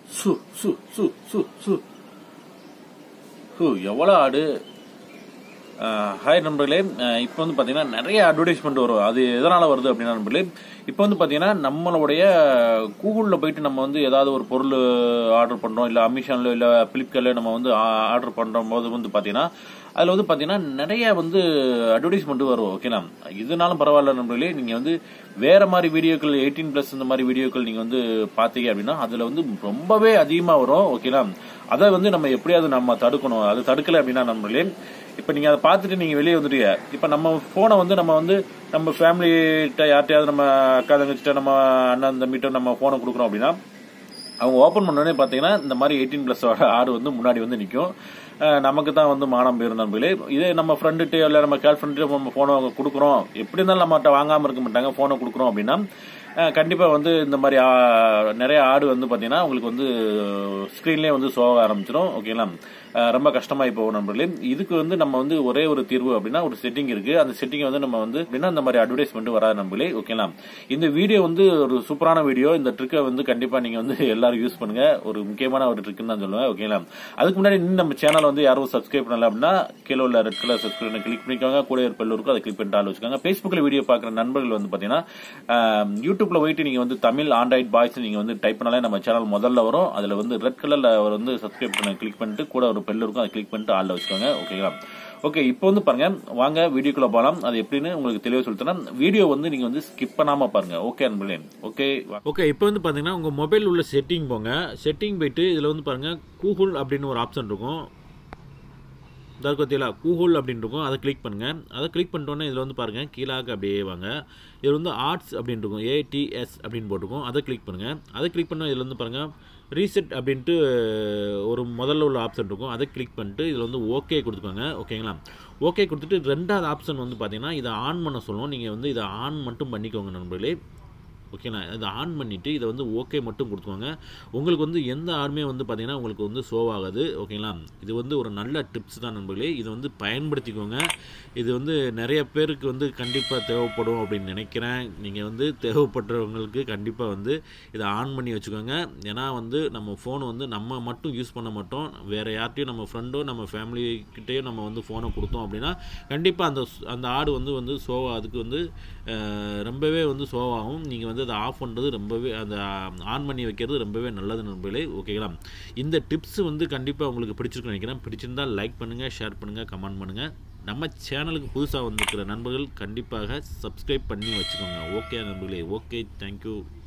சு சு சு சு சு ஹூ எவ்வளோ ஆடு ஹாய் நண்பர்களே இப்போ வந்து பார்த்தீங்கன்னா நிறைய அட்வர்டைஸ்மெண்ட் வரும் அது எதனால் வருது அப்படின்னா நண்பர்களே இப்போ வந்து பார்த்தீங்கன்னா நம்மளுடைய கூகுளில் போயிட்டு நம்ம வந்து ஏதாவது ஒரு பொருள் ஆர்டர் பண்ணுறோம் இல்லை அமேசானில் இல்லை ஃப்ளிப்கார்ட்டில் நம்ம வந்து ஆர்டர் பண்ணுற போது வந்து பார்த்தீங்கன்னா அதில் வந்து பார்த்தீங்கன்னா நிறைய வந்து அட்வர்டைஸ்மெண்ட் வரும் ஓகேங்களா இதனாலும் பரவாயில்ல நண்பர்களே நீங்கள் வந்து வேற மாதிரி வீடியோக்கள் எயிட்டீன் ப்ளஸ் இந்த மாதிரி வீடியோக்கள் நீங்கள் வந்து பார்த்தீங்க அப்படின்னா அதில் வந்து ரொம்பவே அதிகமாக வரும் ஓகேங்களா அதை வந்து நம்ம எப்படியாவது நம்ம தடுக்கணும் அது தடுக்கலை அப்படின்னா நண்பர்களே இப்போ நீங்கள் அதை பார்த்துட்டு நீங்கள் வெளியே வந்துட்டீங்க இப்போ நம்ம ஃபோனை வந்து நம்ம வந்து நம்ம ஃபேமிலிகிட்ட யார்ட்டையாவது நம்ம அக்கா தங்கச்சிட்ட நம்ம அண்ணன் தம்பிட்ட நம்ம ஃபோனை கொடுக்குறோம் அப்படின்னா அவங்க ஓப்பன் பண்ணோடனே பார்த்தீங்கன்னா இந்த மாதிரி எயிட்டீன் ப்ளஸோட ஆடு வந்து முன்னாடி வந்து நிற்கும் நமக்கு தான் வந்து மானம் பேரும் நண்பர்களே இதே நம்ம ஃப்ரெண்டுகிட்ட இல்லை நம்ம கேர்ள் ஃப்ரெண்ட்டு நம்ம ஃபோனை கொடுக்குறோம் எப்படி இருந்தாலும் நம்மகிட்ட வாங்காமல் இருக்க மாட்டாங்க ஃபோனை கொடுக்குறோம் அப்படின்னா கண்டிப்பாக வந்து இந்த மாதிரி நிறைய ஆடு வந்து பார்த்தீங்கன்னா உங்களுக்கு வந்து ஸ்க்ரீன்லேயே வந்து சோக ஆரம்பிச்சிடும் ஓகேங்களா ரொம்ப கஷ்டமாகி போகும் நண்பர்களே இதுக்கு வந்து நம்ம வந்து ஒரே ஒரு தீர்வு அப்படின்னா ஒரு செட்டிங் இருக்கு அந்த செட்டிங்கை வந்து நம்ம வந்து அப்படின்னா இந்த மாதிரி அட்வர்டைஸ்மெண்ட் வராது நண்பர்களே ஓகேங்களா இந்த வீடியோ வந்து ஒரு சூப்பரான வீடியோ இந்த ட்ரிக்கை வந்து கண்டிப்பாக நீங்கள் வந்து எல்லாரும் யூஸ் பண்ணுங்க ஒரு முக்கியமான ஒரு ட்ரிக்குன்னு தான் சொல்லுவேன் ஓகேங்களா அதுக்கு முன்னாடி இன்னும் நம்ம சேனல் வந்து யாரும் சப்ஸ்கிரைப் பண்ணல அப்படின்னா கீழே உள்ள ரெட் கலர் சப்ஸ்கிரைப் கிளிக் பண்ணிக்கோங்க கூட ஒரு பெல் இருக்கும் அதை கிளிக் பண்ணிட்டு ஆள் வச்சுக்கோங்க ஃபேஸ்புக்கில் வீடியோ பார்க்குற நண்பர்கள் வந்து பார்த்தீங்கன்னா யூடியூப்ல போயிட்டு நீங்கள் வந்து தமிழ் ஆண்ட்ராய்ட் பாய்ஸ் நீங்கள் வந்து டைப் பண்ணாலே நம்ம சேனல் முதல்ல வரும் அதில் வந்து ரெட் கலரில் வந்து சப்ஸ்கிரைப் பண்ண கிளிக் பண்ணிட்டு கூட ஒரு பெல் இருக்கும் அதை கிளிக் பண்ணிட்டு ஆளில் வச்சுக்கோங்க ஓகேங்களா ஓகே இப்போ வந்து பாருங்க வாங்க வீடியோக்குள்ள போகலாம் அது எப்படின்னு உங்களுக்கு தெளிவாக சொல்லித்தரேன் வீடியோ வந்து நீங்க வந்து ஸ்கிப் பண்ணாம பாருங்க ஓகே அன்பர்களே ஓகே ஓகே இப்போ வந்து பார்த்தீங்கன்னா உங்கள் மொபைல் உள்ள செட்டிங் போங்க செட்டிங் போயிட்டு இதில் வந்து பாருங்கள் கூகுள் அப்படின்னு ஒரு ஆப்ஷன் இருக்கும் இதாக பார்த்தீங்களா கூகுள் அப்படின்னு இருக்கும் அதை கிளிக் பண்ணுங்கள் அதை கிளிக் பண்ணிட்டோன்னே இதில் வந்து பாருங்கள் கீழாக அப்படியே வாங்க இதில் வந்து ஆர்ட்ஸ் அப்படின்னு இருக்கும் ஏடிஎஸ் அப்படின்னு போட்டிருக்கும் அதை கிளிக் பண்ணுங்கள் அதை கிளிக் பண்ணால் இதில் வந்து பாருங்கள் ரீசெட் அப்படின்ட்டு ஒரு முதல்ல உள்ள ஆப்ஷன் இருக்கும் அதை கிளிக் பண்ணிட்டு இதில் வந்து ஓகே கொடுத்துக்கோங்க ஓகேங்களா ஓகே கொடுத்துட்டு ரெண்டாவது ஆப்ஷன் வந்து பார்த்தீங்கன்னா இதை ஆன் பண்ண சொல்லுவோம் நீங்கள் வந்து இதை ஆன் மட்டும் பண்ணிக்கோங்க நண்பர்களே ஓகேண்ணா இதை ஆன் பண்ணிவிட்டு இதை வந்து ஓகே மட்டும் கொடுத்துக்கோங்க உங்களுக்கு வந்து எந்த ஆருமே வந்து பார்த்திங்கன்னா உங்களுக்கு வந்து ஷோவ் ஆகாது ஓகேங்களா இது வந்து ஒரு நல்ல டிப்ஸ் தான் நண்பர்களே இதை வந்து பயன்படுத்திக்கோங்க இது வந்து நிறைய பேருக்கு வந்து கண்டிப்பாக தேவைப்படும் அப்படின்னு நினைக்கிறேன் நீங்கள் வந்து தேவைப்படுறவங்களுக்கு கண்டிப்பாக வந்து இதை ஆன் பண்ணி வச்சுக்கோங்க ஏன்னா வந்து நம்ம ஃபோன் வந்து நம்ம மட்டும் யூஸ் பண்ண மாட்டோம் வேறு யார்ட்டையும் நம்ம ஃப்ரெண்டோ நம்ம ஃபேமிலிக்கிட்டேயோ நம்ம வந்து ஃபோனை கொடுத்தோம் அப்படின்னா கண்டிப்பாக அந்த அந்த ஆடு வந்து வந்து ஷோவ் அதுக்கு வந்து ரொம்பவே வந்து ஷோவாகும் நீங்கள் வந்து அதை ஆஃப் பண்ணுறது ரொம்பவே அந்த ஆன் பண்ணி வைக்கிறது ரொம்பவே நல்லது நண்பர்களே ஓகேங்களா இந்த டிப்ஸ் வந்து கண்டிப்பாக உங்களுக்கு பிடிச்சிருக்குன்னு நினைக்கிறேன் பிடிச்சிருந்தால் லைக் பண்ணுங்கள் ஷேர் பண்ணுங்கள் கமெண்ட் பண்ணுங்கள் நம்ம சேனலுக்கு புதுசாக வந்திருக்கிற நண்பர்கள் கண்டிப்பாக சப்ஸ்கிரைப் பண்ணி வச்சுக்கோங்க ஓகே நண்பர்களே ஓகே தேங்க்யூ